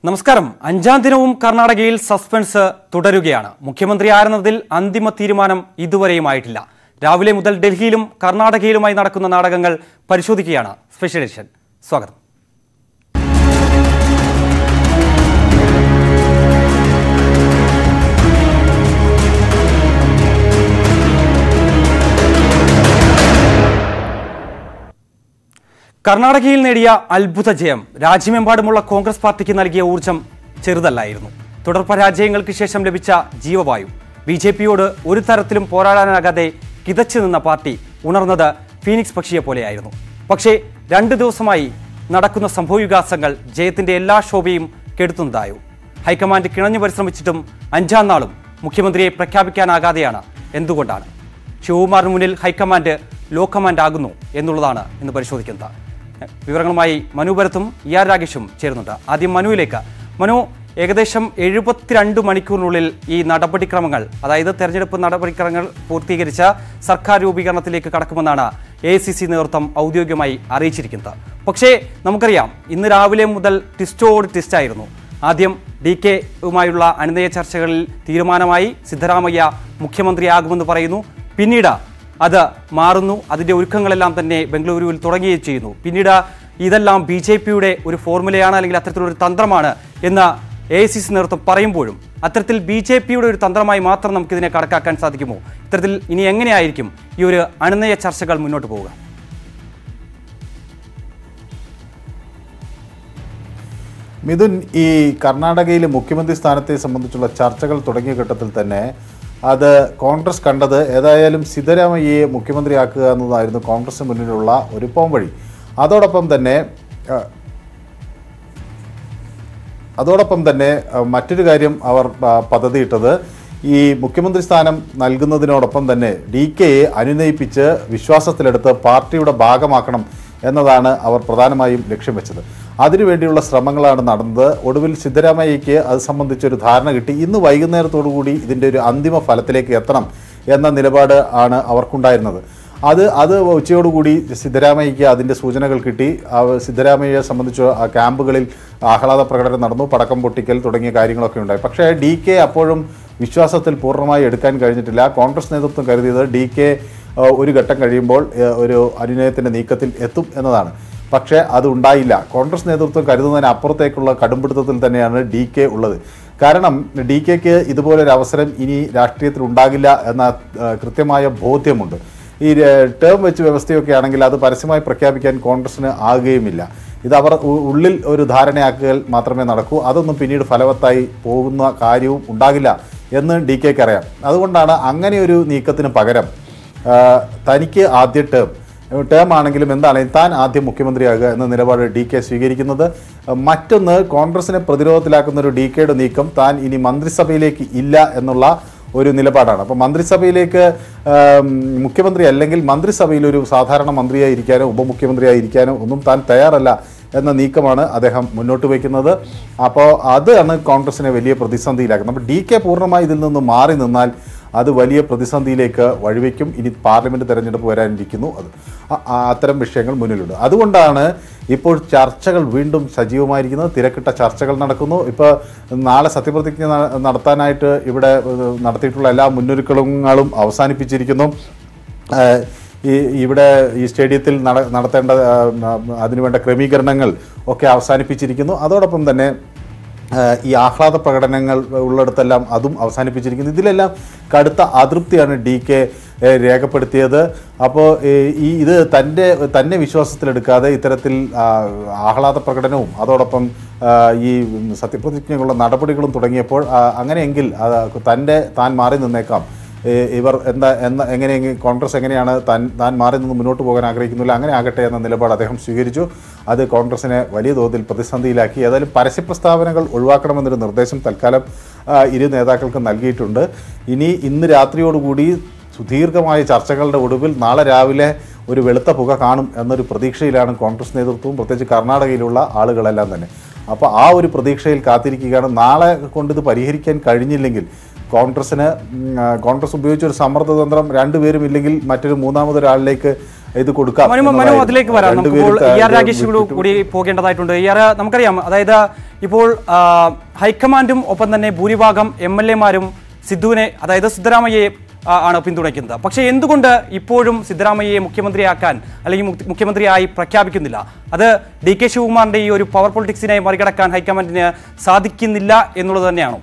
നമസ്കാരം അഞ്ചാം ദിനവും കർണാടകയിൽ സസ്പെൻസ് തുടരുകയാണ് മുഖ്യമന്ത്രി ആരെന്നതിൽ അന്തിമ തീരുമാനം ഇതുവരെയും ആയിട്ടില്ല രാവിലെ മുതൽ ഡൽഹിയിലും കർണാടകയിലുമായി നടക്കുന്ന നാടകങ്ങൾ പരിശോധിക്കുകയാണ് സ്പെഷ്യൽ എഡിഷൻ സ്വാഗതം കർണാടകയിൽ നേടിയ അത്ഭുത ജയം രാജ്യമെമ്പാടുമുള്ള കോൺഗ്രസ് പാർട്ടിക്ക് നൽകിയ ഊർജം ചെറുതല്ലായിരുന്നു തുടർ പരാജയങ്ങൾക്ക് ശേഷം ലഭിച്ച ജീവവായു ബി ജെ പിയോട് ഒരു തരത്തിലും പോരാടാനാകാതെ കിതച്ചു നിന്ന പാർട്ടി ഉണർന്നത് ഫീനിക്സ് പക്ഷിയെ പോലെയായിരുന്നു പക്ഷേ രണ്ട് ദിവസമായി നടക്കുന്ന സംഭവവികാസങ്ങൾ ജയത്തിന്റെ എല്ലാ ശോഭയും കെടുത്തുന്നതായോ ഹൈക്കമാൻഡ് കിണഞ്ഞു പരിശ്രമിച്ചിട്ടും അഞ്ചാം നാളും മുഖ്യമന്ത്രിയെ പ്രഖ്യാപിക്കാനാകാതെയാണ് എന്തുകൊണ്ടാണ് ശിവകുമാറിന് മുന്നിൽ ഹൈക്കമാൻഡ് ലോ കമാൻഡ് ആകുന്നു എന്നുള്ളതാണ് ഇന്ന് പരിശോധിക്കുന്നത് വിവരങ്ങളുമായി മനു ഭരത്തും ഇ ആർ രാഗേഷും ചേരുന്നുണ്ട് ആദ്യം മനുവിലേക്ക് മനു ഏകദേശം എഴുപത്തിരണ്ട് മണിക്കൂറിനുള്ളിൽ ഈ നടപടിക്രമങ്ങൾ അതായത് തെരഞ്ഞെടുപ്പ് നടപടിക്രമങ്ങൾ പൂർത്തീകരിച്ച സർക്കാർ രൂപീകരണത്തിലേക്ക് കടക്കുമെന്നാണ് എ സി സി നേതൃത്വം ഔദ്യോഗികമായി അറിയിച്ചിരിക്കുന്നത് പക്ഷേ നമുക്കറിയാം ഇന്ന് രാവിലെ മുതൽ ടിസ്റ്റോട് ടിസ്റ്റായിരുന്നു ആദ്യം ഡി കെയുമായുള്ള അനുനയ ചർച്ചകളിൽ തീരുമാനമായി സിദ്ധരാമയ്യ മുഖ്യമന്ത്രിയാകുമെന്ന് പറയുന്നു പിന്നീട് അത് മാറുന്നു അതിന്റെ ഒരുക്കങ്ങളെല്ലാം തന്നെ ബംഗളൂരുവിൽ തുടങ്ങുകയും ചെയ്യുന്നു പിന്നീട് ഇതെല്ലാം ബി ജെ പിയുടെ ഒരു ഫോർമുലയാണ് അല്ലെങ്കിൽ അത്തരത്തിലൊരു തന്ത്രമാണ് എന്ന് എ ഐ സി സി നേതൃത്വം പറയുമ്പോഴും അത്തരത്തിൽ ബി ജെ പിയുടെ ഒരു തന്ത്രമായി മാത്രം നമുക്കിതിനെ കണക്കാക്കാൻ സാധിക്കുമോ ഇത്തരത്തിൽ ഇനി എങ്ങനെയായിരിക്കും ഈ ഒരു അനുനയ ചർച്ചകൾ മുന്നോട്ട് പോവുക മിഥുൻ ഈ കർണാടകയിലെ മുഖ്യമന്ത്രി സ്ഥാനത്തെ സംബന്ധിച്ചുള്ള ചർച്ചകൾ തുടങ്ങിയ ഘട്ടത്തിൽ തന്നെ അത് കോൺഗ്രസ് കണ്ടത് ഏതായാലും സിദ്ധരാമയ്യയെ മുഖ്യമന്ത്രിയാക്കുക എന്നതായിരുന്നു കോൺഗ്രസിന് മുന്നിലുള്ള ഒരു പോംവഴി അതോടൊപ്പം തന്നെ ആ, അതോടൊപ്പം തന്നെ ആ, മറ്റൊരു കാര്യം അവർ ആ, പദ്ധതിയിട്ടത് ഈ മുഖ്യമന്ത്രി സ്ഥാനം നൽകുന്നതിനോടൊപ്പം തന്നെ ഡി കെയെ അനുനയിപ്പിച്ച് വിശ്വാസത്തിലെടുത്ത് പാർട്ടിയുടെ ഭാഗമാക്കണം എന്നതാണ് അവർ പ്രധാനമായും ലക്ഷ്യം വെച്ചത് അതിനുവേണ്ടിയുള്ള ശ്രമങ്ങളാണ് നടന്നത് ഒടുവിൽ സിദ്ധരാമയ്യയ്ക്ക് അത് സംബന്ധിച്ചൊരു ധാരണ കിട്ടി ഇന്ന് വൈകുന്നേരത്തോടു കൂടി ഇതിൻ്റെ ഒരു അന്തിമ ഫലത്തിലേക്ക് എത്തണം എന്ന നിലപാട് ആണ് അവർക്കുണ്ടായിരുന്നത് അത് അത് ഉച്ചയോടുകൂടി സിദ്ധരാമയ്യയ്ക്ക് അതിൻ്റെ സൂചനകൾ കിട്ടി ആ സിദ്ധരാമയ്യയെ സംബന്ധിച്ച് ആ ക്യാമ്പുകളിൽ ആഹ്ലാദ പ്രകടനം നടന്നു പടക്കം പൊട്ടിക്കൽ തുടങ്ങിയ കാര്യങ്ങളൊക്കെ ഉണ്ടായി പക്ഷേ ഡി കെ അപ്പോഴും വിശ്വാസത്തിൽ പൂർണ്ണമായി എടുക്കാൻ കഴിഞ്ഞിട്ടില്ല കോൺഗ്രസ് നേതൃത്വം കരുതിയത് ഡി കെ ഒരു ഘട്ടം കഴിയുമ്പോൾ ഏഹ്, ഒരു അനുനയത്തിൻ്റെ നീക്കത്തിൽ എത്തും എന്നതാണ് പക്ഷേ അത് ഉണ്ടായില്ല കോൺഗ്രസ് നേതൃത്വം കരുതുന്നതിന് അപ്പുറത്തേക്കുള്ള കടുംപിടുത്തത്തിൽ തന്നെയാണ് ഡി കെ ഉള്ളത് കാരണം ഡി കെക്ക് ഇതുപോലൊരു അവസരം ഇനി രാഷ്ട്രീയത്തിൽ ഉണ്ടാകില്ല എന്ന ഏഹ്, കൃത്യമായ ബോധ്യമുണ്ട് ഈ ര- ടേം വെച്ച് വ്യവസ്ഥയൊക്കെ ആണെങ്കിൽ അത് പരസ്യമായി പ്രഖ്യാപിക്കാൻ കോൺഗ്രസിന് ആകുകയുമില്ല ഇത് അവർ ഉ- ഉള്ളിൽ ഒരു ധാരണയാക്കൽ മാത്രമേ നടക്കൂ അതൊന്നും പിന്നീട് ഫലവത്തായി പോകുന്ന കാര്യവും ഉണ്ടാകില്ല എന്ന് ഡി കെക്ക് അറിയാം അതുകൊണ്ടാണ് അങ്ങനെ ഒരു നീക്കത്തിന് പകരം ആ, തനിക്ക് ആദ്യ ടേം ടേം ആണെങ്കിലും എന്താണെങ്കിലും താൻ ആദ്യം മുഖ്യമന്ത്രിയാകുക എന്ന നിലപാട് ഡി കെ സ്വീകരിക്കുന്നത് മറ്റൊന്ന് കോൺഗ്രസിനെ പ്രതിരോധത്തിലാക്കുന്ന ഒരു ഡി കെയുടെ നീക്കം താൻ ഇനി മന്ത്രിസഭയിലേക്ക് ഇല്ല എന്നുള്ള ഒരു നിലപാടാണ് അപ്പോൾ മന്ത്രിസഭയിലേക്ക് ആം, മുഖ്യമന്ത്രി അല്ലെങ്കിൽ മന്ത്രിസഭയിൽ ഒരു സാധാരണ മന്ത്രിയായി ഇരിക്കാനോ ഉപമുഖ്യമന്ത്രിയായി ഇരിക്കാനോ ഒന്നും താൻ തയ്യാറല്ല എന്ന നീക്കമാണ് അദ്ദേഹം മുന്നോട്ട് വയ്ക്കുന്നത് അപ്പോൾ അതാണ് കോൺഗ്രസിനെ വലിയ പ്രതിസന്ധിയിലാക്കുന്നത് അപ്പോൾ ഡി കെ പൂർണ്ണമായി ഇതിൽ നിന്ന് മാറി നിന്നാൽ അത് വലിയ പ്രതിസന്ധിയിലേക്ക് വഴിവെക്കും ഇനി പാർലമെൻറ്റ് തെരഞ്ഞെടുപ്പ് വരാനിരിക്കുന്നു അത് അ- ആ- അത്തരം വിഷയങ്ങൾ മുന്നിലുണ്ട് അതുകൊണ്ടാണ് ഇപ്പോൾ ചർച്ചകൾ വീണ്ടും സജീവമായിരിക്കുന്നത് തിരക്കിട്ട ചർച്ചകൾ നടക്കുന്നു ഇപ്പോൾ നാളെ സത്യപ്രതിജ്ഞ ന- നടത്താനായിട്ട് ഇവിടെ ഏഹ്, നടത്തിയിട്ടുള്ള എല്ലാ മുന്നൊരുക്കങ്ങളും അവസാനിപ്പിച്ചിരിക്കുന്നു ഏഹ്, ഈ ഇവിടെ ഈ സ്റ്റേഡിയത്തിൽ നട നടത്തേണ്ട ആ, അതിനുവേണ്ട ക്രമീകരണങ്ങൾ ഒക്കെ അവസാനിപ്പിച്ചിരിക്കുന്നു അതോടൊപ്പം തന്നെ ഏഹ്, ഈ ആഹ്ലാദ പ്രകടനങ്ങൾ ഉള്ളിടത്തെല്ലാം അതും അവസാനിപ്പിച്ചിരിക്കുന്നു ഇതിലെല്ലാം കടുത്ത അതൃപ്തിയാണ് ഡി കെ ഏഹ്, രേഖപ്പെടുത്തിയത് അപ്പോൾ ഈ ഇത് തൻ്റെ തന്നെ വിശ്വാസത്തിലെടുക്കാതെ ഇത്തരത്തിൽ ആ, ആഹ്ലാദ പ്രകടനവും അതോടൊപ്പം ആ, ഈ സത്യപ്രതിജ്ഞകളുടെ നടപടികളും തുടങ്ങിയപ്പോൾ ആ, അങ്ങനെയെങ്കിൽ അത് തൻ്റെ താൻ മാറി നിന്നേക്കാം ഏഹ് ഇവർ എന്താ എന്ന എങ്ങനെയെങ്കിലും കോൺഗ്രസ് എങ്ങനെയാണ് താൻ താൻ മാറി നിന്ന് മുന്നോട്ട് പോകാൻ ആഗ്രഹിക്കുന്നില്ല അങ്ങനെ ആകട്ടെ എന്ന നിലപാട് അദ്ദേഹം സ്വീകരിച്ചു അത് കോൺഗ്രസിനെ വലിയ തോതിൽ പ്രതിസന്ധിയിലാക്കി ഏതായാലും പരസ്യ പ്രസ്താവനകൾ ഒഴിവാക്കണമെന്നൊരു നിർദ്ദേശം തൽക്കാലം ആ, ഇരു നേതാക്കൾക്ക് നൽകിയിട്ടുണ്ട് ഇനി ഇന്ന് രാത്രിയോടുകൂടി സുദീർഘമായ ചർച്ചകളുടെ ഒടുവിൽ നാളെ രാവിലെ ഒരു വെളുത്ത പുക കാണും എന്നൊരു പ്രതീക്ഷയിലാണ് കോൺഗ്രസ് നേതൃത്വവും പ്രത്യേകിച്ച് കർണാടകയിലുള്ള ആളുകളെല്ലാം തന്നെ അപ്പോൾ ആ ഒരു പ്രതീക്ഷയിൽ കാത്തിരിക്കുകയാണ് നാളെ കൊണ്ട് ഇത് പരിഹരിക്കാൻ കഴിഞ്ഞില്ലെങ്കിൽ കോൺഗ്രസ്സിന് ഉം, ആ, കോൺഗ്രസ് ഉപയോഗിച്ച ഒരു സമ്മർദ്ദതന്ത്രം രണ്ടുപേരും ഇല്ലെങ്കിൽ മറ്റൊരു മൂന്നാമതൊരാളിലേക്ക് ഇത് കൊടുക്കാം മനു മനു എന്നതായിരുന്നു. അതിലേക്ക് വരാം രണ്ടുപേരും നമുക്കിപ്പോൾ ഇ ആർ താഴെ രാഗേഷ് കൂടി- വിട്ടു- കൂടി പോകേണ്ടതായിട്ടുണ്ട് ഇ ആർ നമുക്കറിയാം അതായത് ഇപ്പോൾ ആ, ഹൈക്കമാൻഡും ഒപ്പം തന്നെ ഭൂരിഭാഗം എം എൽ എമാരും സിദ്ധുവിനെ അതായത് സിദ്ധരാമയ്യയെ ആ, ആണ് പിന്തുണയ്ക്കുന്നത് പക്ഷേ എന്തുകൊണ്ട് ഇപ്പോഴും സിദ്ധരാമയ്യയെ മുഖ്യമന്ത്രിയാക്കാൻ അല്ലെങ്കിൽ മുഖ്യ- മുഖ്യമന്ത്രിയായി പ്രഖ്യാപിക്കുന്നില്ല അത് ഡി കെ ശിവകുമാറിന്റെ ഈ ഒരു പവർ പൊളിറ്റിക്സിനെ മറികടക്കാൻ ഹൈക്കമാൻഡിന് സാധിക്കുന്നില്ല എന്നുള്ളത് തന്നെയാണോ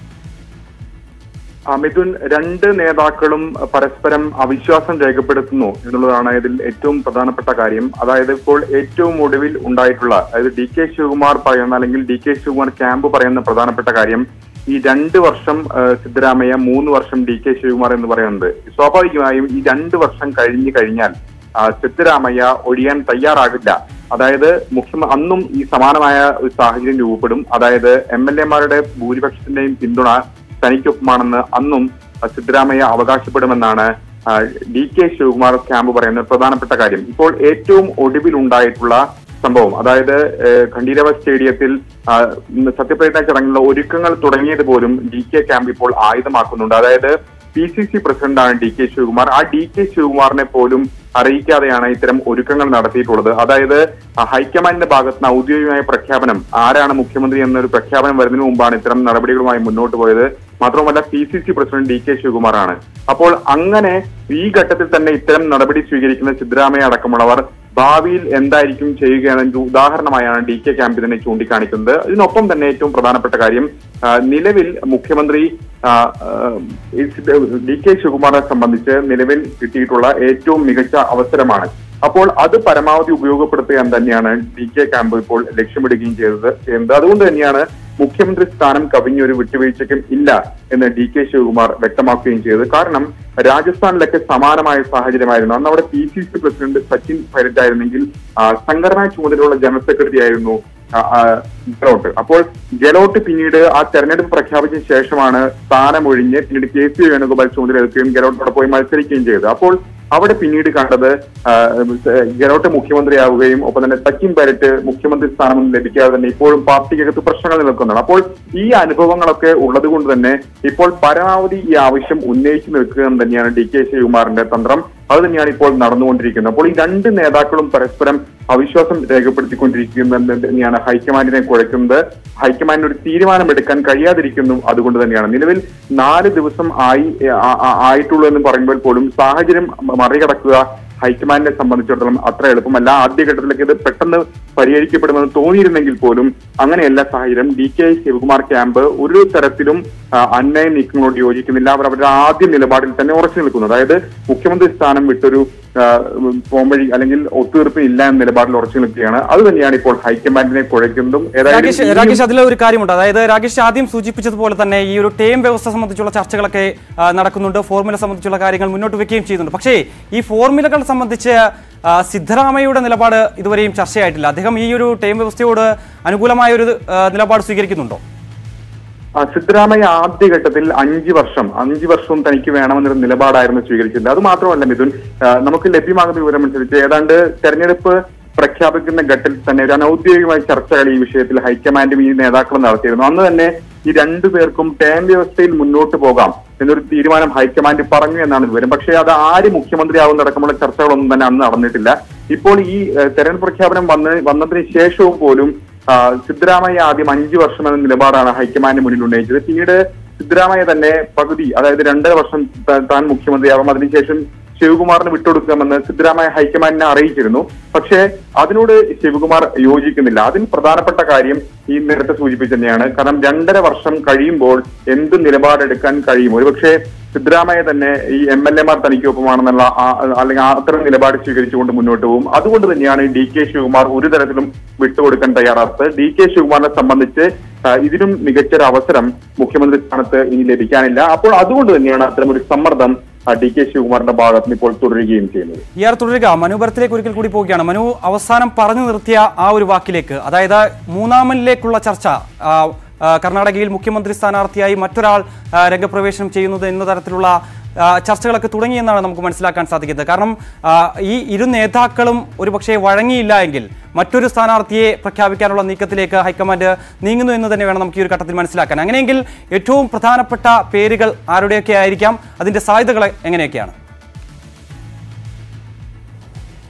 ആ, മിഥുൻ രണ്ട് നേതാക്കളും പരസ്പരം അവിശ്വാസം രേഖപ്പെടുത്തുന്നു എന്നുള്ളതാണ് ഇതിൽ ഏറ്റവും പ്രധാനപ്പെട്ട കാര്യം അതായത് ഇപ്പോൾ ഏറ്റവും ഒടുവിൽ ഉണ്ടായിട്ടുള്ള അതായത് ഡി കെ ശിവകുമാർ പറയുന്ന അല്ലെങ്കിൽ ഡി കെ ശിവകുമാർ ക്യാമ്പ് പറയുന്ന പ്രധാനപ്പെട്ട കാര്യം ഈ രണ്ട് വർഷം ആ, സിദ്ധരാമയ്യ മൂന്ന് വർഷം ഡി കെ ശിവകുമാർ എന്ന് പറയുന്നത് സ്വാഭാവികമായും ഈ രണ്ട് വർഷം കഴിഞ്ഞു കഴിഞ്ഞാൽ ആ, സിദ്ധരാമയ്യ ഒഴിയാൻ തയ്യാറാകില്ല അതായത് മുഖ്യമ അന്നും ഈ സമാനമായ ഒരു സാഹചര്യം രൂപപ്പെടും അതായത് എം എൽ എമാരുടെ ഭൂരിപക്ഷത്തിന്റെയും പിന്തുണ തനിക്കൊപ്പമാണെന്ന് അന്നും ആ, സിദ്ധരാമയ്യ അവകാശപ്പെടുമെന്നാണ് ആ, ഡി കെ ശിവകുമാർ ക്യാമ്പ് പറയുന്ന പ്രധാനപ്പെട്ട കാര്യം ഇപ്പോൾ ഏറ്റവും ഒടുവിൽ ഉണ്ടായിട്ടുള്ള സംഭവം അതായത് ഏഹ്, ഖണ്ഡീരവ സ്റ്റേഡിയത്തിൽ ആ, ഇന്ന് സത്യപ്രതിജ്ഞ ചടങ്ങിലുള്ള ഒരുക്കങ്ങൾ തുടങ്ങിയത് പോലും ഡി കെ ക്യാമ്പ് ഇപ്പോൾ ആയുധമാക്കുന്നുണ്ട് അതായത് പി സി സി പ്രസിഡന്റാണ് ഡി കെ ശിവകുമാർ ആ ഡി കെ ശിവകുമാറിനെ പോലും അറിയിക്കാതെയാണ് ഇത്തരം ഒരുക്കങ്ങൾ നടത്തിയിട്ടുള്ളത് അതായത് ആ, ഹൈക്കമാൻഡിന്റെ ഭാഗത്ത് നിന്ന് ഔദ്യോഗികമായ പ്രഖ്യാപനം ആരാണ് മുഖ്യമന്ത്രി എന്നൊരു പ്രഖ്യാപനം വരുന്നതിന് മുമ്പാണ് ഇത്തരം നടപടികളുമായി മുന്നോട്ട് പോയത് മാത്രമല്ല P C C president D K ശിവകുമാറാണ് അപ്പോൾ അങ്ങനെ ഈ ഘട്ടത്തിൽ തന്നെ ഇത്തരം നടപടി സ്വീകരിക്കുന്ന സിദ്ധരാമയ്യ അടക്കമുള്ളവർ ഭാവിയിൽ എന്തായിരിക്കും ചെയ്യുക എന്നതിന്റെ ഉദാഹരണമായാണ് ഡി കെ ക്യാമ്പ് ഇതിനെ ചൂണ്ടിക്കാണിക്കുന്നത് ഇതിനൊപ്പം തന്നെ ഏറ്റവും പ്രധാനപ്പെട്ട കാര്യം ആ, നിലവിൽ മുഖ്യമന്ത്രി ആ, ആ, ഈ സിദ്ധ- ഡി കെ ശിവകുമാറിനെ സംബന്ധിച്ച് നിലവിൽ കിട്ടിയിട്ടുള്ള ഏറ്റവും മികച്ച അവസരമാണ് അപ്പോൾ അത് പരമാവധി ഉപയോഗപ്പെടുത്തുക എന്ന് തന്നെയാണ് ഡി കെ ക്യാമ്പ് ഇപ്പോൾ ലക്ഷ്യമിടുകയും ചെയ്തത് ചെയ്യുന്നത് അതുകൊണ്ട് തന്നെയാണ് മുഖ്യമന്ത്രി സ്ഥാനം കവിഞ്ഞൊരു വിട്ടുവീഴ്ചയ്ക്കും ഇല്ല എന്ന് ഡി കെ ശിവകുമാർ വ്യക്തമാക്കുകയും ചെയ്തത് കാരണം രാജസ്ഥാനിലൊക്കെ സമാനമായ സാഹചര്യമായിരുന്നു അന്ന് അവിടെ P C C president Sachin Pilot ആയിരുന്നെങ്കിൽ ആ, സംഘടനാ ചുമതലയുള്ള ജനറൽ സെക്രട്ടറി ആയിരുന്നു ആ, ആ, ഗെലോട്ട് അപ്പോൾ ഗെലോട്ട് പിന്നീട് ആ തെരഞ്ഞെടുപ്പ് പ്രഖ്യാപിച്ച ശേഷമാണ് സ്ഥാനമൊഴിഞ്ഞ് പിന്നീട് കെ സി വേണുഗോപാൽ ചുമതലയെടുക്കുകയും ഗെലോട്ട് അവിടെ പോയി മത്സരിക്കുകയും ചെയ്തത് അപ്പോൾ അവിടെ പിന്നീട് കണ്ടത് ആ, ഗെലോട്ട് മുഖ്യമന്ത്രിയാവുകയും ഒപ്പം തന്നെ സച്ചിൻ പൈലറ്റ് മുഖ്യമന്ത്രി സ്ഥാനമൊന്നും ലഭിക്കാതെ തന്നെ ഇപ്പോഴും പാർട്ടിക്കകത്ത് പ്രശ്നങ്ങൾ നിൽക്കുന്നതാണ് അപ്പോൾ ഈ അനുഭവങ്ങളൊക്കെ ഉള്ളത് കൊണ്ട് തന്നെ ഇപ്പോൾ പരമാവധി ഈ ആവശ്യം ഉന്നയിച്ചു നിൽക്കുക എന്ന് തന്നെയാണ് ഡി കെ ശിവകുമാറിന്റെ തന്ത്രം അത് തന്നെയാണ് ഇപ്പോൾ നടന്നുകൊണ്ടിരിക്കുന്നത് അപ്പോൾ ഈ രണ്ട് നേതാക്കളും പരസ്പരം അവിശ്വാസം രേഖപ്പെടുത്തിക്കൊണ്ടിരിക്കുന്നത് തന്നെയാണ് ഹൈക്കമാൻഡിനെ കുഴക്കുന്നത് ഹൈക്കമാൻഡിന് ഒരു തീരുമാനമെടുക്കാൻ കഴിയാതിരിക്കുന്നു അതുകൊണ്ട് തന്നെയാണ് നിലവിൽ നാല് ദിവസം ആയി ആ- ആ- ആയിട്ടുള്ളൂ എന്ന് പറയുമ്പോൾ പോലും സാഹചര്യം മറികടക്കുക ഹൈക്കമാൻഡിനെ സംബന്ധിച്ചിടത്തോളം അത്ര എളുപ്പമല്ല ആദ്യഘട്ടത്തിലേക്ക് ഇത് പെട്ടെന്ന് പരിഹരിക്കപ്പെടുമെന്ന് തോന്നിയിരുന്നെങ്കിൽ പോലും അങ്ങനെയല്ല സാഹചര്യം ഡി കെ ശിവകുമാർ ക്യാമ്പ് ഒരു തരത്തിലും ആ, അന്യായ നീക്കങ്ങളോട് യോജിക്കുന്നില്ല അവർ അവരുടെ ആദ്യ നിലപാടിൽ തന്നെ ഉറച്ചു നിൽക്കുന്നു അതായത് മുഖ്യമന്ത്രി സ്ഥാനം വിട്ടൊരു ആ, പോംവഴി അല്ലെങ്കിൽ ഒത്തുതീർപ്പ് ഇല്ല എന്ന നിലപാടിൽ ഉറച്ചു നിൽക്കുകയാണ് അത് തന്നെയാണ് ഇപ്പോൾ ഹൈക്കമാൻഡിനെ കുഴയ്ക്കുന്നതും രാകേഷ് ഇനിയും- രാകേഷ് അതിലെ ഒരു കാര്യമുണ്ട് അതായത് രാകേഷ് ആദ്യം സൂചിപ്പിച്ചതുപോലെ തന്നെ ഈ ഒരു ടേം വ്യവസ്ഥ സംബന്ധിച്ചുള്ള ചർച്ചകളൊക്കെ ആ, നടക്കുന്നുണ്ട് ഫോർമുല സംബന്ധിച്ചുള്ള കാര്യങ്ങൾ മുന്നോട്ട് വെക്കുകയും ചെയ്യുന്നുണ്ട് പക്ഷേ ഈ ഫോർമുലകൾ സംബന്ധിച്ച് ആ, സിദ്ധരാമയ്യയുടെ നിലപാട് ഇതുവരെയും ചർച്ചയായിട്ടില്ല അദ്ദേഹം ഈ ഒരു ടേം വ്യവസ്ഥയോട് അനുകൂലമായ ഒരു ആ, നിലപാട് സ്വീകരിക്കുന്നുണ്ടോ ആ, സിദ്ധരാമയ്യ ആദ്യഘട്ടത്തിൽ അഞ്ച് വർഷം അഞ്ച് വർഷവും തനിക്ക് വേണമെന്നൊരു നിലപാടായിരുന്നു സ്വീകരിച്ചത് അത് മാത്രമല്ല മിഥുൻ ആ, നമുക്ക് ലഭ്യമാകുന്ന വിവരമനുസരിച്ച് ഏതാണ്ട് തെരഞ്ഞെടുപ്പ് പ്രഖ്യാപിക്കുന്ന ഘട്ടത്തിൽ തന്നെ ഒരു അനൌദ്യോഗികമായ ചർച്ചകൾ ഈ വിഷയത്തിൽ ഹൈക്കമാൻഡും ഈ നേതാക്കളും നടത്തിയിരുന്നു അന്ന് തന്നെ ഈ രണ്ടു പേർക്കും ടേം വ്യവസ്ഥയിൽ മുന്നോട്ട് പോകാം എന്നൊരു തീരുമാനം ഹൈക്കമാൻഡ് പറഞ്ഞു എന്നാണ് വിവരം പക്ഷേ അത് ആര് മുഖ്യമന്ത്രിയാവുന്ന അടക്കമുള്ള ചർച്ചകളൊന്നും തന്നെ അന്ന് നടന്നിട്ടില്ല ഇപ്പോൾ ഈ ഏഹ്, തെരഞ്ഞെടുപ്പ് പ്രഖ്യാപനം വന്ന് വന്നതിന് ശേഷവും പോലും ആ, സിദ്ധരാമയ്യ ആദ്യം അഞ്ചു വർഷം എന്ന നിലപാടാണ് ഹൈക്കമാൻഡ് മുന്നിൽ ഉന്നയിച്ചത് പിന്നീട് സിദ്ധരാമയ്യ തന്നെ പകുതി അതായത് രണ്ടര വർഷം ത- താൻ മുഖ്യമന്ത്രിയാവും അതിനുശേഷം ശിവകുമാറിന് വിട്ടുകൊടുക്കാമെന്ന് സിദ്ധരാമയ്യ ഹൈക്കമാൻഡിനെ അറിയിച്ചിരുന്നു പക്ഷേ അതിനോട് ശിവകുമാർ യോജിക്കുന്നില്ല അതിന് പ്രധാനപ്പെട്ട കാര്യം ഈ നേരത്തെ സൂചിപ്പിച്ചു തന്നെയാണ് കാരണം രണ്ടര വർഷം കഴിയുമ്പോൾ എന്ത് നിലപാടെടുക്കാൻ കഴിയും ഒരുപക്ഷെ സിദ്ധരാമയ്യ തന്നെ ഈ എം എൽ എമാർ തനിക്കൊപ്പമാണെന്നുള്ള ആ- അല്ലെങ്കിൽ ആ അത്തരം നിലപാട് സ്വീകരിച്ചുകൊണ്ട് മുന്നോട്ട് പോകും അതുകൊണ്ട് തന്നെയാണ് ഡി കെ ശിവകുമാർ ഒരു തരത്തിലും വിട്ടുകൊടുക്കാൻ തയ്യാറാത്തത് ഡി കെ ശിവകുമാറിനെ സംബന്ധിച്ച് ആ, ഇതിനും മികച്ചൊരു അവസരം മുഖ്യമന്ത്രി സ്ഥാനത്ത് ഇനി ലഭിക്കാനില്ല അപ്പോൾ അതുകൊണ്ട് തന്നെയാണ് അത്തരം ഒരു സമ്മർദ്ദം ആ, ഡി കെ ശിവകുമാറിന്റെ ഭാഗത്ത് നിന്ന് ഇപ്പോൾ തുടരുകയും ചെയ്യുന്നത് ഈ ആർ തുടരുക മനുപരത്തിലേക്ക് ഒരിക്കൽ കൂടി പോവുകയാണ് മനു അവസാനം പറഞ്ഞു നിർത്തിയ ആ ഒരു വാക്കിലേക്ക് അതായത് മൂന്നാമനിലേക്കുള്ള ചർച്ച ആ, ആ, കർണാടകയിൽ മുഖ്യമന്ത്രി സ്ഥാനാർത്ഥിയായി മറ്റൊരാൾ ആ, രംഗപ്രവേശനം ചെയ്യുന്നത് എന്ന തരത്തിലുള്ള ആ, ചർച്ചകളൊക്കെ തുടങ്ങിയെന്നാണ് നമുക്ക് മനസ്സിലാക്കാൻ സാധിക്കുന്നത് കാരണം ആ, ഈ ഇരു നേതാക്കളും ഒരുപക്ഷെ വഴങ്ങിയില്ല എങ്കിൽ മറ്റൊരു സ്ഥാനാർത്ഥിയെ പ്രഖ്യാപിക്കാനുള്ള നീക്കത്തിലേക്ക് ഹൈക്കമാൻഡ് നീങ്ങുന്നു എന്ന് തന്നെ വേണം നമുക്ക് ഈ ഒരു ഘട്ടത്തിൽ മനസ്സിലാക്കാൻ അങ്ങനെയെങ്കിൽ ഏറ്റവും പ്രധാനപ്പെട്ട പേരുകൾ ആരുടെയൊക്കെ ആയിരിക്കാം അതിന്റെ സാധ്യതകൾ എങ്ങനെയൊക്കെയാണ്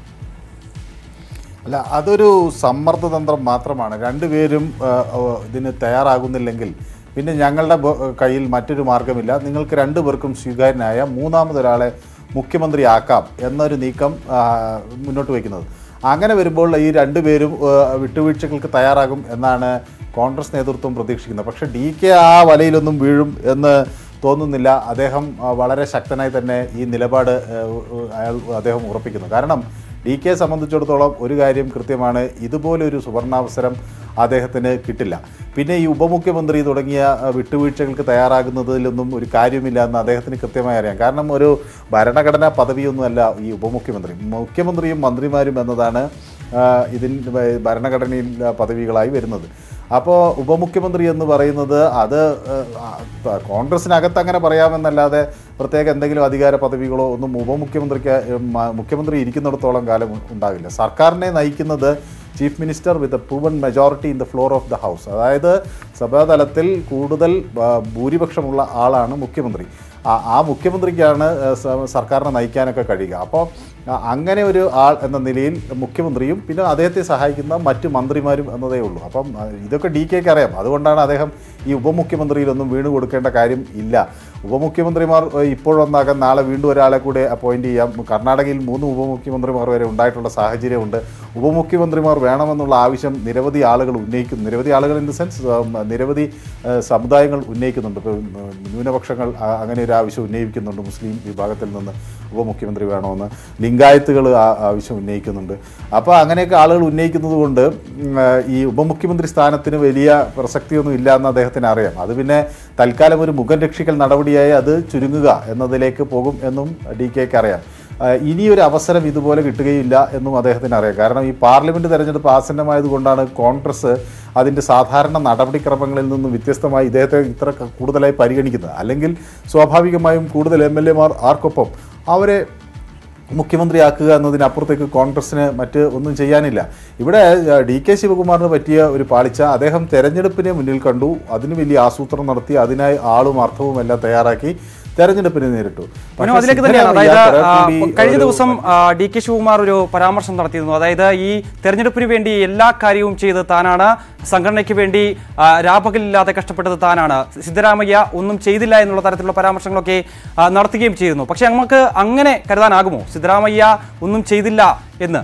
അല്ല അതൊരു സമ്മർദ്ദതന്ത്രം മാത്രമാണ് രണ്ടുപേരും ആ, ആ, ഇതിന് തയ്യാറാകുന്നില്ലെങ്കിൽ പിന്നെ ഞങ്ങളുടെ ബ- കയ്യിൽ മറ്റൊരു മാർഗമില്ല നിങ്ങൾക്ക് രണ്ടു പേർക്കും സ്വീകാര്യനായ മൂന്നാമതൊരാളെ മുഖ്യമന്ത്രിയാക്കാം എന്നൊരു നീക്കം ആ, മുന്നോട്ട് വയ്ക്കുന്നത് അങ്ങനെ വരുമ്പോൾ ഈ രണ്ടുപേരും ആ, വിട്ടുവീഴ്ചകൾക്ക് തയ്യാറാകും എന്നാണ് കോൺഗ്രസ് നേതൃത്വം പ്രതീക്ഷിക്കുന്നത് പക്ഷേ ഡി കെ ആ വലയിലൊന്നും വീഴും എന്ന് തോന്നുന്നില്ല അദ്ദേഹം ആ, വളരെ ശക്തനായി തന്നെ ഈ നിലപാട് ആ, അയാൾ അദ്ദേഹം ഉറപ്പിക്കുന്നു കാരണം ഡി കെയെ സംബന്ധിച്ചിടത്തോളം ഒരു കാര്യം കൃത്യമാണ് ഇതുപോലൊരു സുവർണാവസരം അദ്ദേഹത്തിന് കിട്ടില്ല പിന്നെ ഈ ഉപമുഖ്യമന്ത്രി തുടങ്ങിയ അഹ്, വിട്ടുവീഴ്ചകൾക്ക് തയ്യാറാകുന്നതിലൊന്നും ഒരു കാര്യമില്ല എന്ന് അദ്ദേഹത്തിന് കൃത്യമായി അറിയാം കാരണം ഒരു ഭരണഘടനാ പദവിയൊന്നുമല്ല ഈ ഉപമുഖ്യമന്ത്രി മുഖ്യമന്ത്രിയും മന്ത്രിമാരും എന്നതാണ് ആ, ഇതിൽ ഭ- ഭരണഘടനയിൽ ആ, പദവികളായി വരുന്നത് അപ്പോൾ ഉപമുഖ്യമന്ത്രി എന്ന് പറയുന്നത് അത് ആ, ആ, കോൺഗ്രസിനകത്ത് അങ്ങനെ പറയാമെന്നല്ലാതെ പ്രത്യേക എന്തെങ്കിലും അധികാര പദവികളോ ഒന്നും ഉപമുഖ്യമന്ത്രിക്ക് ഉം, മ- മുഖ്യമന്ത്രി ഇരിക്കുന്നിടത്തോളം കാലം ഉണ്ടാകില്ല സർക്കാരിനെ നയിക്കുന്നത് chief minister with a proven majority in the floor of the house അതായത് സഭാതലത്തിൽ കൂടുതൽ ആ, ഭൂരിപക്ഷമുള്ള ആളാണ് മുഖ്യമന്ത്രി ആ- ആ മുഖ്യമന്ത്രിക്കാണ് ആ, സ- സർക്കാരിനെ നയിക്കാനൊക്കെ കഴിയുക അപ്പോൾ ആ, അങ്ങനെ ഒരു ആൾ എന്ന നിലയിൽ മുഖ്യമന്ത്രിയും പിന്നെ അദ്ദേഹത്തെ സഹായിക്കുന്ന മറ്റു മന്ത്രിമാരും എന്നതേ ഉള്ളൂ അപ്പം ആ, ഇതൊക്കെ ഡി കെക്ക് അറിയാം അതുകൊണ്ടാണ് അദ്ദേഹം ഈ ഉപമുഖ്യമന്ത്രിയിലൊന്നും വീണ് കൊടുക്കേണ്ട കാര്യം ഇല്ല ഉപമുഖ്യമന്ത്രിമാർ ഏ, ഇപ്പോഴൊന്നാകാൻ നാളെ വീണ്ടും ഒരാളെ കൂടെ അപ്പോയിന്റ് ചെയ്യാം കർണാടകയിൽ മൂന്ന് ഉപമുഖ്യമന്ത്രിമാർ വരെ ഉണ്ടായിട്ടുള്ള സാഹചര്യമുണ്ട് ഉപമുഖ്യമന്ത്രിമാർ വേണമെന്നുള്ള ആവശ്യം നിരവധി ആളുകൾ ഉന്നയിക്കുന്നു നിരവധി ആളുകൾ ഇൻ ദ സെൻസ് നിരവധി ഏ, സമുദായങ്ങൾ ഉന്നയിക്കുന്നുണ്ട് ഇപ്പോൾ ഉം, ന്യൂനപക്ഷങ്ങൾ ആ, അങ്ങനെ ഒരു ആവശ്യം ഉന്നയിക്കുന്നുണ്ട് മുസ്ലിം വിഭാഗത്തിൽ നിന്ന് ഉപമുഖ്യമന്ത്രി വേണമെന്ന് ലിംഗായത്തുകൾ ആ ആവശ്യം ഉന്നയിക്കുന്നുണ്ട് അപ്പോൾ അങ്ങനെയൊക്കെ ആളുകൾ ഉന്നയിക്കുന്നത് കൊണ്ട് ഉം, ആ, ഈ ഉപമുഖ്യമന്ത്രി സ്ഥാനത്തിന് വലിയ പ്രസക്തിയൊന്നും ഇല്ല എന്ന് അദ്ദേഹത്തിന് അറിയാം അത് പിന്നെ തൽക്കാലം ഒരു മുഖം രക്ഷിക്കൽ നടപടിയായി അത് ചുരുങ്ങുക എന്നതിലേക്ക് പോകും എന്നും ഡി കെക്ക് അറിയാം ആ, ഇനിയൊരു അവസരം ഇതുപോലെ കിട്ടുകയില്ല എന്നും അദ്ദേഹത്തിന് അറിയാം കാരണം ഈ പാർലമെന്റ് തെരഞ്ഞെടുപ്പ് ആസന്നമായതുകൊണ്ടാണ് കോൺഗ്രസ് അതിൻ്റെ സാധാരണ നടപടിക്രമങ്ങളിൽ നിന്നും വ്യത്യസ്തമായി ഇദ്ദേഹത്തെ ഇത്ര ക- കൂടുതലായി പരിഗണിക്കുന്നത് അല്ലെങ്കിൽ സ്വാഭാവികമായും കൂടുതൽ എം എൽ എമാർ ആർക്കൊപ്പം അവരെ മുഖ്യമന്ത്രിയാക്കുക എന്നതിനപ്പുറത്തേക്ക് കോൺഗ്രസിന് മറ്റ് ഒന്നും ചെയ്യാനില്ല ഇവിടെ ഏഹ്, ഡി കെ ശിവകുമാറിന് പറ്റിയ ഒരു പാളിച്ച അദ്ദേഹം തെരഞ്ഞെടുപ്പിനെ മുന്നിൽ കണ്ടു അതിന് വലിയ ആസൂത്രണം നടത്തി അതിനായി ആളും അർത്ഥവും എല്ലാം തയ്യാറാക്കി തെരഞ്ഞെടുപ്പിനെ നേരിട്ടു മനു പക്ഷേ അതിലേക്ക് തന്നെയാണ് സിദ്ധരാമയ്യ അതായത് കുറെ ആ, കൂടി കഴിഞ്ഞ ഒരു ദിവസം ആ, ഡി കെ ശിവകുമാർ ഒരു പരാമർശം നടത്തിയിരുന്നു അതായത് ഈ തെരഞ്ഞെടുപ്പിന് വേണ്ടി എല്ലാ കാര്യവും ചെയ്ത് താനാണ് സംഘടനയ്ക്ക് വേണ്ടി ആ, രാപകലില്ലാതെ കഷ്ടപ്പെട്ടത് താനാണ് സിദ്ധരാമയ്യ ഒന്നും ചെയ്തില്ല എന്നുള്ള തരത്തിലുള്ള പരാമർശങ്ങളൊക്കെ ആ, നടത്തുകയും ചെയ്തിരുന്നു പക്ഷെ നമുക്ക് അങ്ങനെ കരുതാനാകുമോ സിദ്ധരാമയ്യ ഒന്നും ചെയ്തില്ല എന്ന്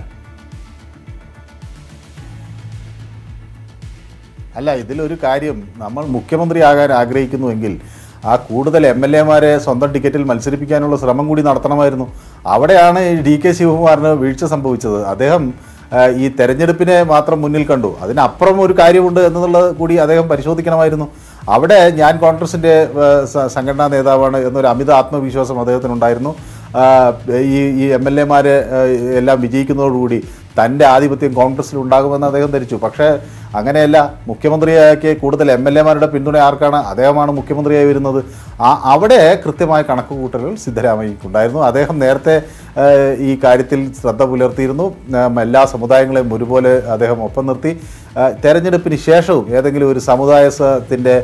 അല്ല ഇതിലൊരു കാര്യം നമ്മൾ മുഖ്യമന്ത്രിയാകാൻ ആഗ്രഹിക്കുന്നുവെങ്കിൽ ആ കൂടുതൽ എം എൽ എമാരെ സ്വന്തം ടിക്കറ്റിൽ മത്സരിപ്പിക്കാനുള്ള ശ്രമം കൂടി നടത്തണമായിരുന്നു അവിടെയാണ് ഈ ഡി കെ ശിവകുമാറിന് വീഴ്ച സംഭവിച്ചത് അദ്ദേഹം ആ, ഈ തെരഞ്ഞെടുപ്പിനെ മാത്രം മുന്നിൽ കണ്ടു അതിനപ്പുറം ഒരു കാര്യമുണ്ട് എന്നുള്ളത് കൂടി അദ്ദേഹം പരിശോധിക്കണമായിരുന്നു അവിടെ ഞാൻ കോൺഗ്രസിൻ്റെ ആ, സ- സംഘടനാ നേതാവാണ് എന്നൊരു അമിത ആത്മവിശ്വാസം അദ്ദേഹത്തിനുണ്ടായിരുന്നു ആ, ഈ ഈ എം എൽ എമാർ എല്ലാം വിജയിക്കുന്നതോടുകൂടി തൻ്റെ ആധിപത്യം കോൺഗ്രസിൽ ഉണ്ടാകുമെന്ന് അദ്ദേഹം ധരിച്ചു പക്ഷേ അങ്ങനെയല്ല മുഖ്യമന്ത്രിയാക്കി കൂടുതൽ എം എൽ എമാരുടെ പിന്തുണ ആർക്കാണ് അദ്ദേഹമാണ് മുഖ്യമന്ത്രിയായി വരുന്നത് ആ അവിടെ കൃത്യമായ കണക്കുകൂട്ടലുകൾ സിദ്ധരാമയ്യക്കുണ്ടായിരുന്നു അദ്ദേഹം നേരത്തെ ആ, ഈ കാര്യത്തിൽ ശ്രദ്ധ പുലർത്തിയിരുന്നു ആ, എല്ലാ സമുദായങ്ങളെയും ഒരുപോലെ അദ്ദേഹം ഒപ്പം നിർത്തി ആ, തെരഞ്ഞെടുപ്പിന് ശേഷവും ഏതെങ്കിലും ഒരു സമുദായത്തിൻ്റെ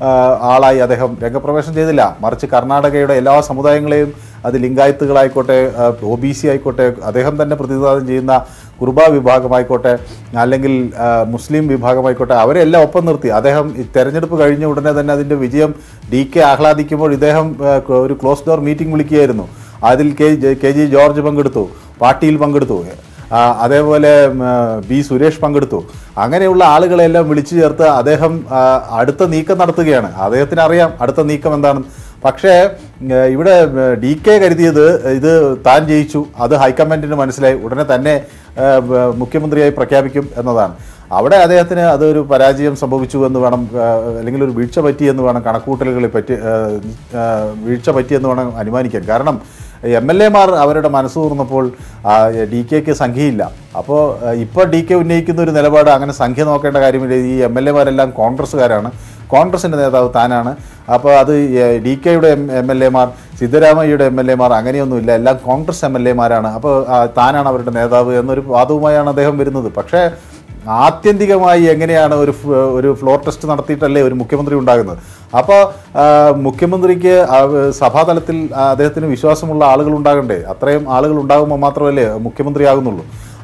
ആളായി അദ്ദേഹം രംഗപ്രവേശം ചെയ്തില്ല മറിച്ച് കർണാടകയുടെ എല്ലാ സമുദായങ്ങളെയും അത് ലിംഗായത്തുകളായിക്കോട്ടെ ഒ ബി സി ആയിക്കോട്ടെ അദ്ദേഹം തന്നെ പ്രതിനിധാനം ചെയ്യുന്ന കുർബ വിഭാഗമായിക്കോട്ടെ അല്ലെങ്കിൽ ആ, മുസ്ലിം വിഭാഗമായിക്കോട്ടെ അവരെല്ലാം ഒപ്പം നിർത്തി അദ്ദേഹം ഈ തെരഞ്ഞെടുപ്പ് കഴിഞ്ഞ ഉടനെ തന്നെ അതിൻ്റെ വിജയം ഡി കെ ആഹ്ലാദിക്കുമ്പോൾ ഇദ്ദേഹം ആ, ഒരു ക്ലോസ് ഡോർ മീറ്റിംഗ് വിളിക്കുകയായിരുന്നു അതിൽ K J- K G George പങ്കെടുത്തു പാട്ടീൽ പങ്കെടുത്തു ആ, അതേപോലെ ഉം, ആ, ബി സുരേഷ് പങ്കെടുത്തു അങ്ങനെയുള്ള ആളുകളെല്ലാം വിളിച്ചു ചേർത്ത് അദ്ദേഹം ആ, അടുത്ത നീക്കം നടത്തുകയാണ് അദ്ദേഹത്തിന് അറിയാം അടുത്ത നീക്കം എന്താണെന്ന് പക്ഷേ ഉം, ഇവിടെ ഡി കെ കരുതിയത് ഇത് താൻ ജയിച്ചു അത് ഹൈക്കമാൻഡിന് മനസ്സിലായി ഉടനെ തന്നെ ആ, ബ- മുഖ്യമന്ത്രിയായി പ്രഖ്യാപിക്കും എന്നതാണ് അവിടെ അദ്ദേഹത്തിന് അതൊരു പരാജയം സംഭവിച്ചു എന്ന് വേണം ആ, അല്ലെങ്കിൽ ഒരു വീഴ്ച പറ്റി എന്ന് വേണം കണക്കൂട്ടലുകളിൽ പറ്റി ആ, ആ, വീഴ്ച പറ്റിയെന്ന് വേണം അനുമാനിക്കാൻ കാരണം എം എൽ എമാർ അവരുടെ മനസ്സ് തുറന്നപ്പോൾ ഡി കെക്ക് സംഖ്യയില്ല അപ്പോൾ ഇപ്പോൾ ഡി കെ ഉന്നയിക്കുന്ന ഒരു നിലപാട് അങ്ങനെ സംഖ്യ നോക്കേണ്ട കാര്യമില്ല ഈ എം എൽ എമാരെല്ലാം കോൺഗ്രസ്സുകാരാണ് കോൺഗ്രസിൻ്റെ നേതാവ് താനാണ് അപ്പോൾ അത് ഡി കെയുടെ എം എം എൽ എമാർ സിദ്ധരാമയ്യയുടെ എം എൽ എമാർ അങ്ങനെയൊന്നുമില്ല എല്ലാം കോൺഗ്രസ് എം എൽ എമാരാണ് അപ്പോൾ ആ, താനാണ് അവരുടെ നേതാവ് എന്നൊരു വാദവുമായാണ് അദ്ദേഹം വരുന്നത് പക്ഷേ ആത്യന്തികമായി എങ്ങനെയാണ് ഒരു ഫ്- ഒരു ഫ്ലോർ ടെസ്റ്റ് നടത്തിയിട്ടല്ലേ ഒരു മുഖ്യമന്ത്രി ഉണ്ടാകുന്നത് അപ്പോൾ മുഖ്യമന്ത്രിക്ക് ആ, സഭാതലത്തിൽ ആ, അദ്ദേഹത്തിന് വിശ്വാസമുള്ള ആളുകൾ ഉണ്ടാകണ്ടേ അത്രയും ആളുകൾ ഉണ്ടാകുമ്പോൾ മാത്രമല്ലേ മുഖ്യമന്ത്രിയാകുന്നുള്ളൂ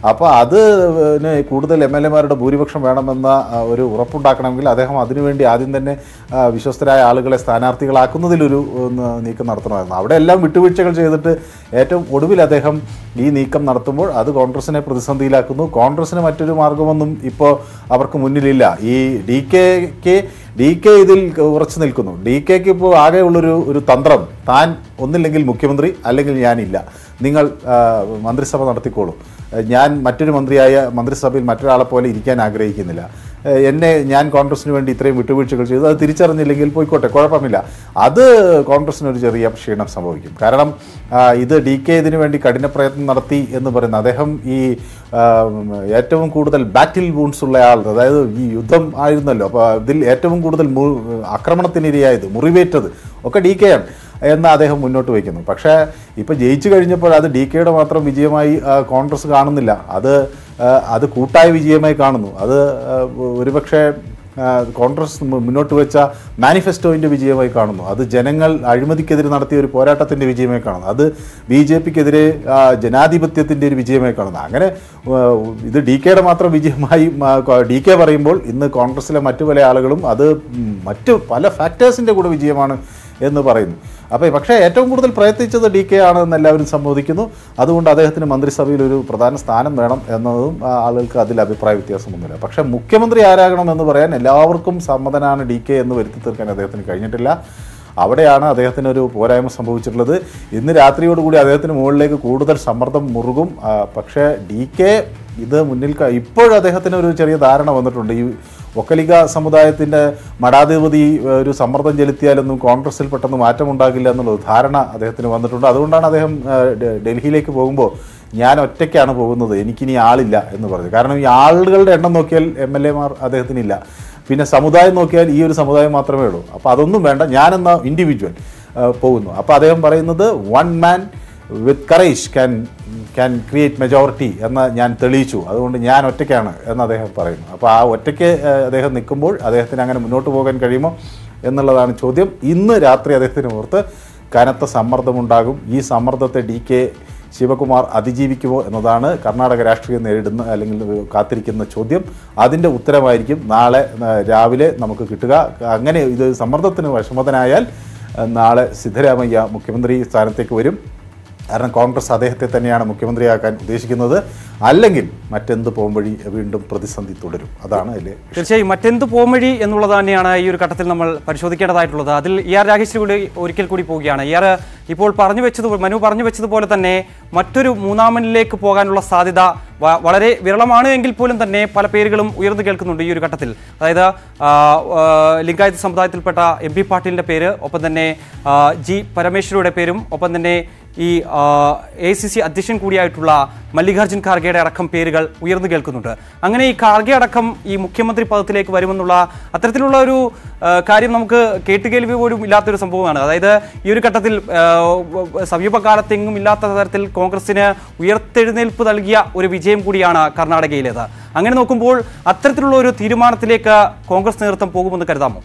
അപ്പോൾ അത് ന് കൂടുതൽ എം എൽ എമാരുടെ ഭൂരിപക്ഷം വേണമെന്ന ആ, ഒരു ഉറപ്പുണ്ടാക്കണമെങ്കിൽ അദ്ദേഹം അതിനുവേണ്ടി ആദ്യം തന്നെ ആ, വിശ്വസ്തരായ ആളുകളെ സ്ഥാനാർത്ഥികളാക്കുന്നതിലൊരു ഒന്ന് നീക്കം നടത്തണമായിരുന്നു അവിടെ എല്ലാം വിട്ടുവീഴ്ചകൾ ചെയ്തിട്ട് ഏറ്റവും ഒടുവിൽ അദ്ദേഹം ഈ നീക്കം നടത്തുമ്പോൾ അത് കോൺഗ്രസിനെ പ്രതിസന്ധിയിലാക്കുന്നു കോൺഗ്രസിന് മറ്റൊരു മാർഗമൊന്നും ഇപ്പോൾ അവർക്ക് മുന്നിലില്ല ഈ ഡി കെക്ക് ഡി കെ ഇതിൽ ഉറച്ചു നിൽക്കുന്നു ഡി കെക്ക് ഇപ്പോൾ ആകെയുള്ളൊരു ഒരു തന്ത്രം താൻ ഒന്നില്ലെങ്കിൽ മുഖ്യമന്ത്രി അല്ലെങ്കിൽ ഞാനില്ല നിങ്ങൾ ആ, മന്ത്രിസഭ നടത്തിക്കോളൂ ഞാൻ മറ്റൊരു മന്ത്രിയായ മന്ത്രിസഭയിൽ മറ്റൊരാളെ പോലെ ഇരിക്കാൻ ആഗ്രഹിക്കുന്നില്ല ഏഹ് എന്നെ ഞാൻ കോൺഗ്രസിന് വേണ്ടി ഇത്രയും വിട്ടുവീഴ്ചകൾ ചെയ്തു അത് തിരിച്ചറിഞ്ഞില്ലെങ്കിൽ പോയിക്കോട്ടെ കുഴപ്പമില്ല അത് കോൺഗ്രസിന് ഒരു ചെറിയ ക്ഷീണം സംഭവിക്കും കാരണം ആ, ഇത് ഡി കെ ഇതിനു വേണ്ടി കഠിന പ്രയത്നം നടത്തി എന്ന് പറയുന്ന അദ്ദേഹം ഈ ആ, ഏറ്റവും കൂടുതൽ ബാറ്റിൽ വൂൺസ് ഉള്ള ആൾ അതായത് ഈ യുദ്ധം ആയിരുന്നല്ലോ അപ്പോൾ ഇതിൽ ഏറ്റവും കൂടുതൽ മു- ആക്രമണത്തിനിരയായത് മുറിവേറ്റത് ഒക്കെ ഡി കെ ആണ് എന്ന് അദ്ദേഹം മുന്നോട്ട് വയ്ക്കുന്നു പക്ഷേ ഇപ്പോൾ ജയിച്ചു കഴിഞ്ഞപ്പോൾ അത് ഡി കെയുടെ മാത്രം വിജയമായി ആ, കോൺഗ്രസ് കാണുന്നില്ല അത് ആ, അത് കൂട്ടായ വിജയമായി കാണുന്നു അത് ആ, ഒരുപക്ഷെ ആ, കോൺഗ്രസ് മു- മുന്നോട്ട് വെച്ച മാനിഫെസ്റ്റോയിൻ്റെ വിജയമായി കാണുന്നു അത് ജനങ്ങൾ അഴിമതിക്കെതിരെ നടത്തിയ ഒരു പോരാട്ടത്തിൻ്റെ വിജയമായി കാണുന്നു അത് ബി ജെ പിക്കെതിരെ ജനാധിപത്യത്തിൻ്റെ ഒരു വിജയമായി കാണുന്നു അങ്ങനെ ആ, ഇത് ഡി കെയുടെ മാത്രം വിജയമായി ഡി കെ പറയുമ്പോൾ ഇന്ന് കോൺഗ്രസിലെ മറ്റു പല ആളുകളും അത് ഉം, മറ്റ് പല ഫാക്ടേഴ്സിൻ്റെ കൂടെ വിജയമാണ് എന്ന് പറയുന്നു അപ്പോൾ പക്ഷേ ഏറ്റവും കൂടുതൽ പ്രയത്നിച്ചത് ഡി കെ ആണ് എന്ന് എല്ലാവരും സമ്മതിക്കുന്നു അതുകൊണ്ട് അദ്ദേഹത്തിന് മന്ത്രിസഭയിൽ ഒരു പ്രധാന സ്ഥാനം വേണം എന്നതും ആ, ആളുകൾക്ക് അതിൽ അഭിപ്രായ വ്യത്യാസമൊന്നുമില്ല പക്ഷേ മുഖ്യമന്ത്രി ആരാകണം എന്ന് പറയാൻ എല്ലാവർക്കും സമ്മതനാണ് ഡി കെ എന്ന് വരുത്തി തീർക്കാൻ അദ്ദേഹത്തിന് കഴിഞ്ഞിട്ടില്ല അവിടെയാണ് അദ്ദേഹത്തിന് ഒരു പോരായ്മ സംഭവിച്ചിട്ടുള്ളത് ഇന്ന് രാത്രിയോടുകൂടി അദ്ദേഹത്തിന് മുകളിലേക്ക് കൂടുതൽ സമ്മർദ്ദം മുറുകും ആ, പക്ഷേ ഡി കെ ഇത് മുന്നിൽ ക- ഇപ്പോഴും അദ്ദേഹത്തിന് ഒരു ചെറിയ ധാരണ വന്നിട്ടുണ്ട് ഈ ഒക്കലിക സമുദായത്തിൻ്റെ മഠാധിപതി ഏഹ്, ഒരു സമ്മർദ്ദം ചെലുത്തിയാലൊന്നും കോൺഗ്രസിൽ പെട്ടെന്ന് മാറ്റമുണ്ടാകില്ല എന്നുള്ള ധാരണ അദ്ദേഹത്തിന് വന്നിട്ടുണ്ട് അതുകൊണ്ടാണ് അദ്ദേഹം ഏഹ്, ഡെ- ഡൽഹിയിലേക്ക് പോകുമ്പോൾ ഞാൻ ഒറ്റയ്ക്കാണ് പോകുന്നത് എനിക്കിനി ആളില്ല എന്ന് പറഞ്ഞു കാരണം ഈ ആളുകളുടെ എണ്ണം നോക്കിയാൽ എം എൽ എമാർ അദ്ദേഹത്തിനില്ല പിന്നെ സമുദായം നോക്കിയാൽ ഈ ഒരു സമുദായം മാത്രമേ ഉള്ളൂ അപ്പോൾ അതൊന്നും വേണ്ട ഞാനെന്ന ഇൻഡിവിജ്വൽ പോകുന്നു അപ്പോൾ അദ്ദേഹം പറയുന്നത് one man with courage can can create majority എന്ന് ഞാൻ തെളിയിച്ചു അതുകൊണ്ട് ഞാൻ ഒറ്റയ്ക്കാണ് എന്ന് അദ്ദേഹം പറയുന്നു അപ്പോൾ ആ ഒറ്റയ്ക്ക് ഏഹ്, അദ്ദേഹം നിൽക്കുമ്പോൾ അദ്ദേഹത്തിന് അങ്ങനെ മുന്നോട്ട് പോകാൻ കഴിയുമോ എന്നുള്ളതാണ് ചോദ്യം ഇന്ന് രാത്രി അദ്ദേഹത്തിന് ഓർത്ത് കനത്ത സമ്മർദ്ദമുണ്ടാകും ഈ സമ്മർദ്ദത്തെ ഡി കെ ശിവകുമാർ അതിജീവിക്കുമോ എന്നതാണ് കർണാടക രാഷ്ട്രീയം നേരിടുന്ന അല്ലെങ്കിൽ കാത്തിരിക്കുന്ന ചോദ്യം അതിൻ്റെ ഉത്തരമായിരിക്കും നാളെ ആ, രാവിലെ നമുക്ക് കിട്ടുക അങ്ങനെ ഇത് സമ്മർദ്ദത്തിന് വിഷമതനായാൽ ആ, നാളെ സിദ്ധരാമയ്യ മുഖ്യമന്ത്രി സ്ഥാനത്തേക്ക് വരും കാരണം കോൺഗ്രസ് അദ്ദേഹത്തെ തന്നെയാണ് മുഖ്യമന്ത്രിയാക്കാൻ ഉദ്ദേശിക്കുന്നത് അല്ലെങ്കിൽ മറ്റെന്ത് പോകുംവഴി വീണ്ടും പ്രതിസന്ധി തുടരും അതാണ് അതിലെ തീർച്ചയായും മറ്റെന്ത് പോംവഴി എന്നുള്ളത് തന്നെയാണ് ഈ ഒരു ഘട്ടത്തിൽ നമ്മൾ പരിശോധിക്കേണ്ടതായിട്ടുള്ളത് അതിൽ ഇ ആർ രാകേഷ് കൂടി ഒരിക്കൽ കൂടി പോവുകയാണ് ഇ ആർ ഇപ്പോൾ പറഞ്ഞു വെച്ചത് മനു പറഞ്ഞു വെച്ചതുപോലെ തന്നെ മറ്റൊരു മൂന്നാമനിലേക്ക് പോകാനുള്ള സാധ്യത വ- വളരെ വിരളമാണ് എങ്കിൽ പോലും തന്നെ പല പേരുകളും ഉയർന്നു കേൾക്കുന്നുണ്ട് ഈ ഒരു ഘട്ടത്തിൽ അതായത് ആ, ആ, ലിംഗായത്ത് സമുദായത്തിൽപ്പെട്ട എം പി പാട്ടീലിൻ്റെ പേര് ഒപ്പം തന്നെ ആ, ജി പരമേശ്വരയുടെ പേരും ഒപ്പം തന്നെ ഈ എ സി സി അധ്യക്ഷൻ കൂടിയായിട്ടുള്ള മല്ലികാർജ്ജുൻ ഖാർഗെയുടെ അടക്കം പേരുകൾ ഉയർന്നു കേൾക്കുന്നുണ്ട് അങ്ങനെ ഈ ഖാർഗെ അടക്കം ഈ മുഖ്യമന്ത്രി പദത്തിലേക്ക് വരുമെന്നുള്ള അത്തരത്തിലുള്ള ഒരു ആ, കാര്യം നമുക്ക് കേട്ടുകേൾവി പോലും ഇല്ലാത്തൊരു സംഭവമാണ് അതായത് ഈ ഒരു ഘട്ടത്തിൽ ആ, സമീപകാലത്തെങ്ങും ഇല്ലാത്ത തരത്തിൽ കോൺഗ്രസിന് ഉയർത്തെഴുന്നേൽപ്പ് നൽകിയ ഒരു വിജയം കൂടിയാണ് കർണാടകയിലേത് അങ്ങനെ നോക്കുമ്പോൾ അത്തരത്തിലുള്ള ഒരു തീരുമാനത്തിലേക്ക് കോൺഗ്രസ് നേതൃത്വം പോകുമെന്ന് കരുതാമോ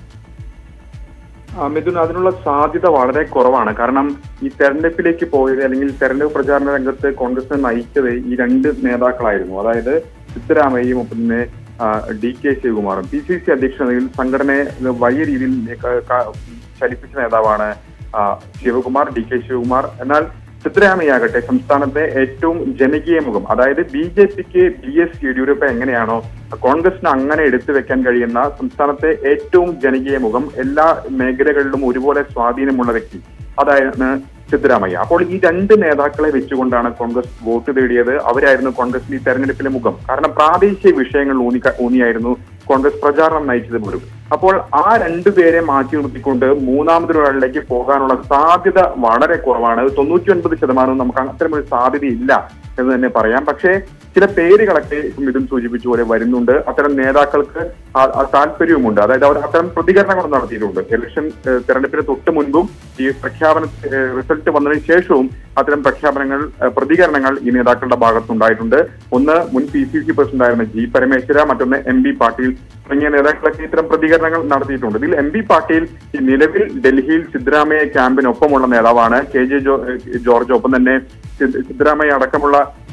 ആ, മിഥുൻ അതിനുള്ള സാധ്യത വളരെ കുറവാണ് കാരണം ഈ തെരഞ്ഞെടുപ്പിലേക്ക് പോയത് അല്ലെങ്കിൽ തെരഞ്ഞെടുപ്പ് പ്രചാരണ രംഗത്ത് കോൺഗ്രസിനെ നയിച്ചത് ഈ രണ്ട് നേതാക്കളായിരുന്നു അതായത് സിദ്ധരാമയ്യയും ഒപ്പം തന്നെ ആ, ഡി കെ ശിവകുമാറും പി സി സി അധ്യക്ഷതയിൽ സംഘടനയെ വലിയ രീതിയിൽ ക- ക- ചലിപ്പിച്ച നേതാവാണ് ആ, ശിവകുമാർ ഡി കെ ശിവകുമാർ എന്നാൽ സിദ്ധരാമയ്യാകട്ടെ സംസ്ഥാനത്തെ ഏറ്റവും ജനകീയ മുഖം അതായത് ബി ജെ പിക്ക് ബി എസ് യെഡിയൂരപ്പ എങ്ങനെയാണോ കോൺഗ്രസിന് അങ്ങനെ എടുത്തു വെക്കാൻ കഴിയുന്ന സംസ്ഥാനത്തെ ഏറ്റവും ജനകീയ മുഖം എല്ലാ മേഖലകളിലും ഒരുപോലെ സ്വാധീനമുള്ള വ്യക്തി അതായത് സിദ്ധരാമയ്യ അപ്പോൾ ഈ രണ്ട് നേതാക്കളെ വെച്ചുകൊണ്ടാണ് കോൺഗ്രസ് വോട്ട് തേടിയത് അവരായിരുന്നു കോൺഗ്രസിന്റെ ഈ തെരഞ്ഞെടുപ്പിലെ മുഖം കാരണം പ്രാദേശിക വിഷയങ്ങൾ ഊന്നി ഊന്നിയായിരുന്നു കോൺഗ്രസ് പ്രചാരണം നയിച്ചത് പോലും അപ്പോൾ ആ രണ്ടുപേരെ മാറ്റി നിർത്തിക്കൊണ്ട് മൂന്നാമതൊരാളിലേക്ക് പോകാനുള്ള സാധ്യത വളരെ കുറവാണ് തൊണ്ണൂറ്റി ഒൻപത് ശതമാനവും നമുക്ക് അത്തരമൊരു സാധ്യതയില്ല എന്ന് തന്നെ പറയാം പക്ഷേ ചില പേരുകളൊക്കെ ഇപ്പം ഇതും സൂചിപ്പിച്ച പോലെ വരുന്നുണ്ട് അത്തരം നേതാക്കൾക്ക് ആ- ആ താല്പര്യവുമുണ്ട് അതായത് അവർ അത്തരം പ്രതികരണങ്ങൾ നടത്തിയിട്ടുണ്ട് ഇലക്ഷൻ ഏഹ്, തെരഞ്ഞെടുപ്പിന് തൊട്ട് മുൻപും ഈ പ്രഖ്യാപന ഏഹ്, റിസൾട്ട് വന്നതിന് ശേഷവും അത്തരം പ്രഖ്യാപനങ്ങൾ ഏഹ്, പ്രതികരണങ്ങൾ ഈ നേതാക്കളുടെ ഭാഗത്തുണ്ടായിട്ടുണ്ട് ഒന്ന് മുൻ പി സി സി പ്രസിഡന്റായിരുന്ന ജി പരമേശ്വര മറ്റൊന്ന് എം ബി പാട്ടീൽ തുടങ്ങിയ നേതാക്കളൊക്കെ ഇത്തരം പ്രതികരണങ്ങൾ നടത്തിയിട്ടുണ്ട് ഇതിൽ എം പി പാട്ടീൽ ഈ നിലവിൽ ഡൽഹിയിൽ സിദ്ധരാമയ്യ ക്യാമ്പിനൊപ്പമുള്ള നേതാവാണ് കെ ജെ ജോ- ഏഹ് ജോർജ് ഒപ്പം തന്നെ സിദ്ധ- സിദ്ധരാമയ്യ അടക്കമുള്ള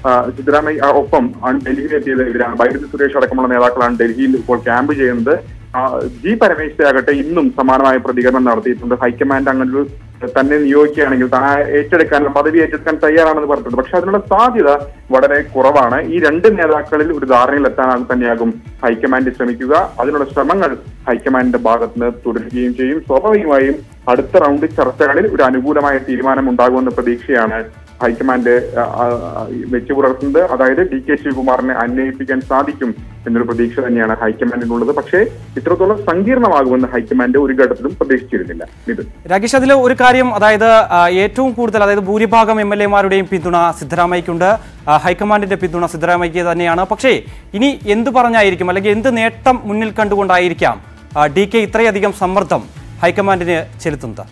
ആ, സിദ്ധരാമയ്യ ആ, ഒപ്പം ആണ് ഡൽഹിയിൽ എത്തിയത് ഇവരാണ് ബൈരതി സുരേഷ് അടക്കമുള്ള നേതാക്കളാണ് ഡൽഹിയിൽ ഇപ്പോൾ ക്യാമ്പ് ചെയ്യുന്നത് ആ, ജി പരമേശ്വര ആകട്ടെ ഇന്നും സമാനമായ പ്രതികരണം നടത്തിയിട്ടുണ്ട് ഹൈക്കമാൻഡ് അങ്ങനെ ഒരു തന്നെ നിയോഗിക്കുകയാണെങ്കിൽ താൻ ഏറ്റെടുക്കാൻ പദവി ഏറ്റെടുക്കാൻ തയ്യാറാണെന്ന് പറഞ്ഞിട്ടുണ്ട് പക്ഷെ അതിനുള്ള സാധ്യത വളരെ കുറവാണ് ഈ രണ്ട് നേതാക്കളിൽ ഒരു ധാരണയിലെത്താൻ തന്നെയാകും ഹൈക്കമാൻഡ് ശ്രമിക്കുക അതിനുള്ള ശ്രമങ്ങൾ ഹൈക്കമാൻഡിന്റെ ഭാഗത്ത് നിന്ന് തുടരുകയും ചെയ്യും സ്വാഭാവികമായും അടുത്ത റൗണ്ട് ചർച്ചകളിൽ ഒരു അനുകൂലമായ തീരുമാനം ഉണ്ടാകുമെന്ന പ്രതീക്ഷയാണ് ഹൈക്കമാൻഡ് ആ, ആ, വെച്ചു പുലർത്തുന്നത് അതായത് ഡി കെ ശിവകുമാറിനെ അന്വയിപ്പിക്കാൻ സാധിക്കും എന്നൊരു പ്രതീക്ഷ തന്നെയാണ് ഹൈക്കമാൻഡിനുള്ളത് പക്ഷേ ഇത്രത്തോളം സങ്കീർണമാകുമെന്ന് ഹൈക്കമാൻഡ് ഒരു ഘട്ടത്തിലും പ്രതീക്ഷിച്ചിരുന്നില്ല ഇത് രാകേഷ് അതിൽ ഒരു കാര്യം അതായത് ആ, ഏറ്റവും കൂടുതൽ അതായത് ഭൂരിഭാഗം എം എൽ എമാരുടെയും പിന്തുണ സിദ്ധരാമയ്ക്കുണ്ട് ആ, ഹൈക്കമാൻഡിന്റെ പിന്തുണ സിദ്ധരാമയ്ക്ക് തന്നെയാണ് പക്ഷേ ഇനി എന്ത് പറഞ്ഞായിരിക്കും അല്ലെങ്കിൽ എന്ത് നേട്ടം മുന്നിൽ കണ്ടുകൊണ്ടായിരിക്കാം ഡി കെ ഇത്രയധികം സമ്മർദ്ദം ഹൈക്കമാൻഡിന് ചെലുത്തുന്നത്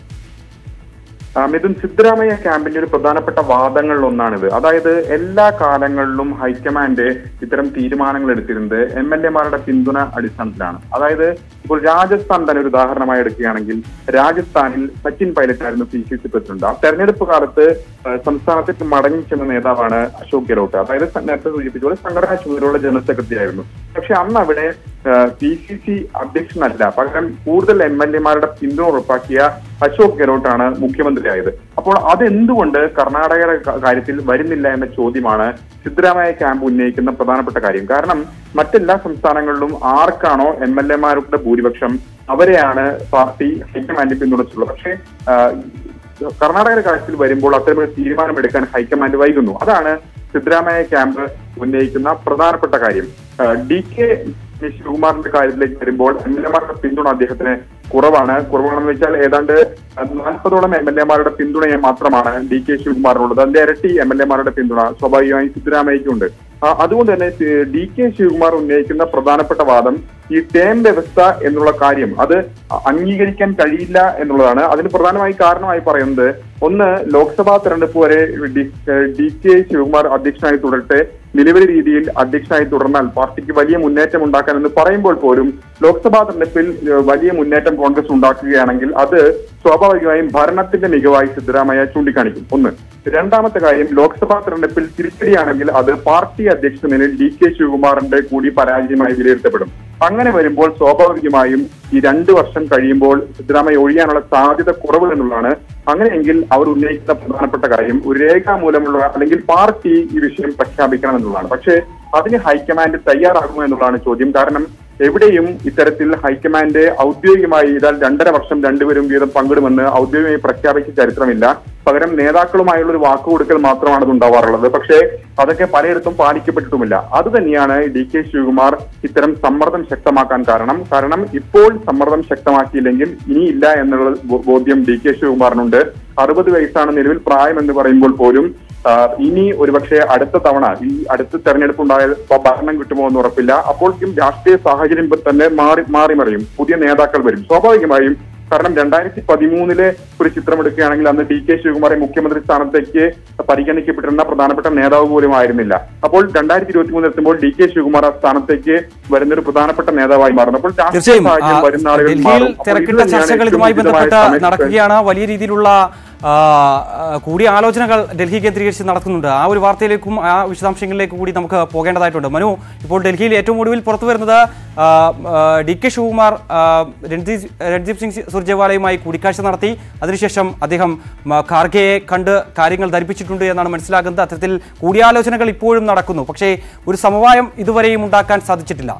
ആ, മിഥുൻ സിദ്ധരാമയ്യ ക്യാമ്പിന്റെ ഒരു പ്രധാനപ്പെട്ട വാദങ്ങളിൽ ഒന്നാണിത് അതായത് എല്ലാ കാലങ്ങളിലും ഹൈക്കമാൻഡ് ഇത്തരം തീരുമാനങ്ങൾ എടുത്തിരുന്നത് എം എൽ എമാരുടെ പിന്തുണ അടിസ്ഥാനത്തിലാണ് അതായത് ഇപ്പോൾ രാജസ്ഥാൻ തന്നെ ഒരു ഉദാഹരണമായി എടുക്കുകയാണെങ്കിൽ രാജസ്ഥാനിൽ സച്ചിൻ പൈലറ്റ് ആയിരുന്നു പി സി സി പ്രസിഡന്റ് ആ തെരഞ്ഞെടുപ്പ് കാലത്ത് ആ, സംസ്ഥാനത്തേക്ക് മടങ്ങി ചെന്ന നേതാവാണ് അശോക് ഗെഹ്ലോട്ട് അതായത് സ- നേരത്തെ സൂചിപ്പിച്ച പോലെ സംഘടനാ ചുമതലയുള്ള ജനറൽ സെക്രട്ടറി ആയിരുന്നു പക്ഷെ അന്ന് അവിടെ പി സി സി അധ്യക്ഷനല്ല പകരം കൂടുതൽ എം എൽ എമാരുടെ പിന്തുണ ഉറപ്പാക്കിയ അശോക് ഗെഹ്ലോട്ടാണ് മുഖ്യമന്ത്രിയായത് അപ്പോൾ അതെന്തുകൊണ്ട് കർണാടകയുടെ ക- കാര്യത്തിൽ വരുന്നില്ല എന്ന ചോദ്യമാണ് സിദ്ധരാമയ്യ ക്യാമ്പ് ഉന്നയിക്കുന്ന പ്രധാനപ്പെട്ട കാര്യം കാരണം മറ്റെല്ലാ സംസ്ഥാനങ്ങളിലും ആർക്കാണോ എം എൽ എമാരുടെ ഭൂരിപക്ഷം അവരെയാണ് പാർട്ടി ഹൈക്കമാൻഡ് പിന്തുണച്ചിട്ടുള്ളത് പക്ഷേ ആ, കർണാടകയുടെ കാര്യത്തിൽ വരുമ്പോൾ അത്തരമൊരു തീരുമാനമെടുക്കാൻ ഹൈക്കമാൻഡ് വൈകുന്നു അതാണ് സിദ്ധരാമയ്യ ക്യാമ്പ് ഉന്നയിക്കുന്ന പ്രധാനപ്പെട്ട കാര്യം ആ, ഡി കെ ശിവകുമാറിന്റെ കാര്യത്തിലേക്ക് വരുമ്പോൾ എം എൽ എമാരുടെ പിന്തുണ അദ്ദേഹത്തിന് കുറവാണ് കുറവാണെന്ന് വെച്ചാൽ ഏതാണ്ട് നാൽപ്പതോളം എം എൽ എമാരുടെ പിന്തുണയെ മാത്രമാണ് ഡി കെ ശിവകുമാറിനുള്ളത് അതിന്റെ ഇരട്ടി എം എൽ എമാരുടെ പിന്തുണ സ്വാഭാവികമായും സിദ്ധരാമയ്ക്കുണ്ട് ആ, അതുകൊണ്ട് തന്നെ സി- ഡി കെ ശിവകുമാർ ഉന്നയിക്കുന്ന പ്രധാനപ്പെട്ട വാദം ഈ ടേം വ്യവസ്ഥ എന്നുള്ള കാര്യം അത് അംഗീകരിക്കാൻ കഴിയില്ല എന്നുള്ളതാണ് അതിന് പ്രധാനമായി കാരണമായി പറയുന്നത് ഒന്ന് ലോക്സഭാ തെരഞ്ഞെടുപ്പ് വരെ ഡി ഡി കെ ശിവകുമാർ അധ്യക്ഷനായി തുടരട്ടെ നിലവിലെ രീതിയിൽ അധ്യക്ഷനായി തുടർന്നാൽ പാർട്ടിക്ക് വലിയ മുന്നേറ്റം ഉണ്ടാക്കാൻ എന്ന് പറയുമ്പോൾ പോലും ലോക്സഭാ തെരഞ്ഞെടുപ്പിൽ ഏഹ്, വലിയ മുന്നേറ്റം കോൺഗ്രസ് ഉണ്ടാക്കുകയാണെങ്കിൽ അത് സ്വാഭാവികമായും ഭരണത്തിന്റെ മികവായി സിദ്ധരാമയ്യ ചൂണ്ടിക്കാണിക്കും ഒന്ന് രണ്ടാമത്തെ കാര്യം ലോക്സഭാ തെരഞ്ഞെടുപ്പിൽ തിരിച്ചടിയാണെങ്കിൽ അത് പാർട്ടി അധ്യക്ഷ നിലയിൽ ഡി കെ ശിവകുമാറിന്റെ കൂടി പരാജയമായി വിലയിരുത്തപ്പെടും അങ്ങനെ വരുമ്പോൾ സ്വാഭാവികമായും ഈ രണ്ടു വർഷം കഴിയുമ്പോൾ സിദ്ധരാമയ്യ ഒഴിയാനുള്ള സാധ്യത കുറവ് എന്നുള്ളതാണ് അങ്ങനെയെങ്കിൽ അവർ ഉന്നയിക്കുന്ന പ്രധാനപ്പെട്ട കാര്യം ഒരു രേഖാമൂലമുള്ള അല്ലെങ്കിൽ പാർട്ടി ഈ വിഷയം പ്രഖ്യാപിക്കണം എന്നുള്ളതാണ് പക്ഷേ അതിന് ഹൈക്കമാൻഡ് തയ്യാറാകുമോ എന്നുള്ളതാണ് ചോദ്യം കാരണം എവിടെയും ഇത്തരത്തിൽ ഹൈക്കമാൻഡ് ഔദ്യോഗികമായി ഇതാൽ രണ്ടര വർഷം രണ്ടുപേരും വീതം പങ്കിടുമെന്ന് ഔദ്യോഗികമായി പ്രഖ്യാപിച്ച ചരിത്രമില്ല പകരം നേതാക്കളുമായുള്ള ഒരു വാക്കുകൊടുക്കൽ മാത്രമാണ് അത് ഉണ്ടാവാറുള്ളത് പക്ഷേ അതൊക്കെ പലയിടത്തും പാലിക്കപ്പെട്ടിട്ടുമില്ല അത് തന്നെയാണ് ഡി കെ ശിവകുമാർ ഇത്തരം സമ്മർദ്ദം ശക്തമാക്കാൻ കാരണം കാരണം ഇപ്പോൾ സമ്മർദ്ദം ശക്തമാക്കിയില്ലെങ്കിൽ ഇനിയില്ല എന്നുള്ള ബോ- ബോധ്യം ഡി കെ ശിവകുമാറിനുണ്ട് അറുപത് വയസ്സാണ് നിലവിൽ പ്രായം എന്ന് പറയുമ്പോൾ പോലും ആ, ഇനി ഒരുപക്ഷെ അടുത്ത തവണ ഈ അടുത്ത തെരഞ്ഞെടുപ്പ് ഉണ്ടായ ഭരണം കിട്ടുമോ എന്ന് ഉറപ്പില്ല അപ്പോഴേക്കും രാഷ്ട്രീയ സാഹചര്യം തന്നെ മാറി മാറി മറിയും പുതിയ നേതാക്കൾ വരും സ്വാഭാവികമായും കാരണം രണ്ടായിരത്തി പതിമൂന്നിലെ ഒരു ചിത്രം എടുക്കുകയാണെങ്കിൽ അന്ന് ഡി കെ ശിവകുമാറെ മുഖ്യമന്ത്രി സ്ഥാനത്തേക്ക് പരിഗണിക്കപ്പെട്ടിരുന്ന പ്രധാനപ്പെട്ട നേതാവ് പോലും ആയിരുന്നില്ല അപ്പോൾ രണ്ടായിരത്തി ഇരുപത്തി മൂന്നിൽ എത്തുമ്പോൾ ഡി കെ ശിവകുമാർ ആ സ്ഥാനത്തേക്ക് വരുന്ന ഒരു പ്രധാനപ്പെട്ട നേതാവായി മാറുന്നു അപ്പോൾ രാഷ്ട്രീയ തീർച്ചയായും ആ, സാഹചര്യം വരുന്ന ആളുകൾ ഡൽഹിയിൽ മാറും. അപ്പോൾ ഇത് തിരക്കിട്ട തന്നെയാണ് ചർച്ചകൾ ഏറ്റവും ഇതുമായി ഉചിതമായ ബന്ധപ്പെട്ട് സമയം. നടക്കുകയാണ് വലിയ രീതിയിലുള്ള ആ, ആ, കൂടിയാലോചനകൾ ഡൽഹി കേന്ദ്രീകരിച്ച് നടക്കുന്നുണ്ട് ആ ഒരു വാർത്തയിലേക്കും ആ വിശദാംശങ്ങളിലേക്കും കൂടി നമുക്ക് പോകേണ്ടതായിട്ടുണ്ട് മനു ഇപ്പോൾ ഡൽഹിയിൽ ഏറ്റവും ഒടുവിൽ പുറത്തു വരുന്നത് ആ, ആ, ഡി കെ ശിവകുമാർ ആ, രൺദീപ് രൺദീപ് സിംഗ് സുർജേവാലയുമായി കൂടിക്കാഴ്ച നടത്തി അതിനുശേഷം അദ്ദേഹം മ, ഖാർഗെയെ കണ്ട് കാര്യങ്ങൾ ധരിപ്പിച്ചിട്ടുണ്ട് എന്നാണ് മനസ്സിലാക്കുന്നത് അത്തരത്തിൽ കൂടിയാലോചനകൾ ഇപ്പോഴും നടക്കുന്നു പക്ഷേ ഒരു സമവായം ഇതുവരെയും ഉണ്ടാക്കാൻ സാധിച്ചിട്ടില്ല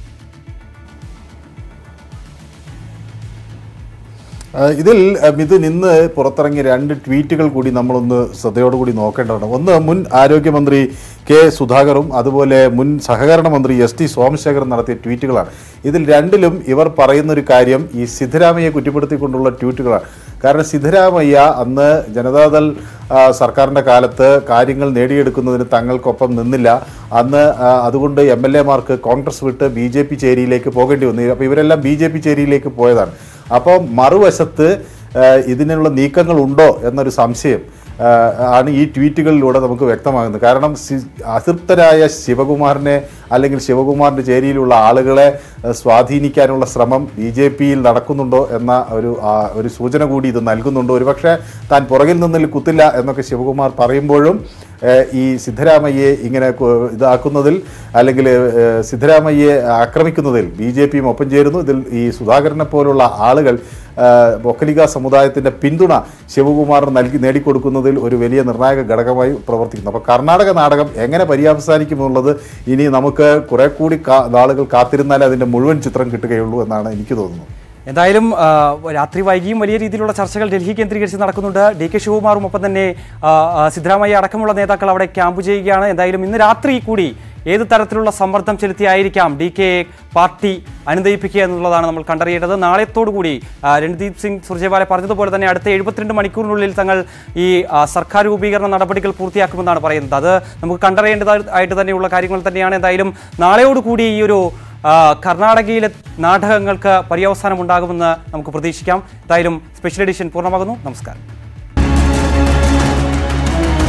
ആ, ഇതിൽ ആ, മിഥുൻ ഇന്ന് പുറത്തിറങ്ങിയ രണ്ട് ട്വീറ്റുകൾ കൂടി നമ്മളൊന്ന് ശ്രദ്ധയോടുകൂടി നോക്കേണ്ടതാണ് ഒന്ന് മുൻ ആരോഗ്യമന്ത്രി കെ സുധാകറും അതുപോലെ മുൻ സഹകരണ മന്ത്രി എസ് ടി സോമശേഖരൻ നടത്തിയ ട്വീറ്റുകളാണ് ഇതിൽ രണ്ടിലും ഇവർ പറയുന്ന ഒരു കാര്യം ഈ സിദ്ധരാമയ്യെ കുറ്റപ്പെടുത്തിക്കൊണ്ടുള്ള ട്വീറ്റുകളാണ് കാരണം സിദ്ധരാമയ്യ അന്ന് ജനതാദൾ ആ, സർക്കാരിൻ്റെ കാലത്ത് കാര്യങ്ങൾ നേടിയെടുക്കുന്നതിന് തങ്ങൾക്കൊപ്പം നിന്നില്ല അന്ന് ആ, അതുകൊണ്ട് എം എൽ എമാർക്ക് കോൺഗ്രസ് വിട്ട് ബി ജെ പി ചേരിയിലേക്ക് പോകേണ്ടി വന്നു അപ്പോൾ ഇവരെല്ലാം ബി ജെ പി ചേരിയിലേക്ക് പോയതാണ് അപ്പോൾ മറുവശത്ത് ആ, ഇതിനുള്ള നീക്കങ്ങൾ ഉണ്ടോ എന്നൊരു സംശയം ആ, ആണ് ഈ ട്വീറ്റുകളിലൂടെ നമുക്ക് വ്യക്തമാകുന്നത് കാരണം സി- അതൃപ്തരായ ശിവകുമാറിനെ അല്ലെങ്കിൽ ശിവകുമാറിൻ്റെ ചേരിയിലുള്ള ആളുകളെ ആ, സ്വാധീനിക്കാനുള്ള ശ്രമം ബി ജെ പിയിൽ നടക്കുന്നുണ്ടോ എന്ന ഒരു ആ, ഒരു സൂചന കൂടി ഇത് നൽകുന്നുണ്ട് ഒരുപക്ഷെ താൻ പുറകിൽ നിന്നിൽ കുത്തില്ല എന്നൊക്കെ ശിവകുമാർ പറയുമ്പോഴും ഏഹ്, ഈ സിദ്ധരാമയ്യെ ഇങ്ങനെ കു- ഇതാക്കുന്നതിൽ അല്ലെങ്കിൽ ഏഹ്, സിദ്ധരാമയ്യെ ആക്രമിക്കുന്നതിൽ ബി ജെ പിയും ഒപ്പം ചേരുന്നു ഇതിൽ ഈ സുധാകരനെ പോലുള്ള ആളുകൾ ഏഹ്, ബൊക്കലിക സമുദായത്തിൻ്റെ പിന്തുണ ശിവകുമാറിന് നൽകി നേടിക്കൊടുക്കുന്നതിൽ ഒരു വലിയ നിർണായക ഘടകമായി പ്രവർത്തിക്കുന്നു അപ്പോൾ കർണാടക നാടകം എങ്ങനെ പര്യാവസാനിക്കുമെന്നുള്ളത് ഇനി നമുക്ക് കുറെ കൂടി കാ- നാളുകൾ കാത്തിരുന്നാലേ അതിൻ്റെ മുഴുവൻ ചിത്രം കിട്ടുകയുള്ളൂ എന്നാണ് എനിക്ക് തോന്നുന്നത് എന്തായാലും ആ, രാത്രി വൈകിയും വലിയ രീതിയിലുള്ള ചർച്ചകൾ ഡൽഹി കേന്ദ്രീകരിച്ച് നടക്കുന്നുണ്ട് ഡി കെ ശിവകുമാറും ഒപ്പം തന്നെ ആ, ആ, സിദ്ധരാമയ്യ അടക്കമുള്ള നേതാക്കൾ അവിടെ ക്യാമ്പ് ചെയ്യുകയാണ് എന്തായാലും ഇന്ന് രാത്രി കൂടി ഏത് തരത്തിലുള്ള സമ്മർദ്ദം ചെലുത്തിയായിരിക്കാം ഡി കെ പാർട്ടി അനുനയിപ്പിക്കുക എന്നുള്ളതാണ് നമ്മൾ കണ്ടറിയേണ്ടത് നാളെത്തോടുകൂടി ആ, രൺദീപ് സിംഗ് സുർജേവാല പറഞ്ഞതുപോലെ തന്നെ അടുത്ത എഴുപത്തിരണ്ട് മണിക്കൂറിനുള്ളിൽ തങ്ങൾ ഈ ആ, സർക്കാർ രൂപീകരണ നടപടികൾ പൂർത്തിയാക്കുമെന്നാണ് പറയുന്നത് അത് നമുക്ക് കണ്ടറിയേണ്ടതായിട്ട് തന്നെയുള്ള കാര്യങ്ങൾ തന്നെയാണ് എന്തായാലും നാളെയോടുകൂടി ഈ ഒരു ആ, കർണാടകയിലെ നാടകങ്ങൾക്ക് പര്യവസാനം ഉണ്ടാകുമെന്ന് നമുക്ക് പ്രതീക്ഷിക്കാം എന്തായാലും സ്പെഷ്യൽ എഡിഷൻ പൂർണ്ണമാകുന്നു നമസ്കാരം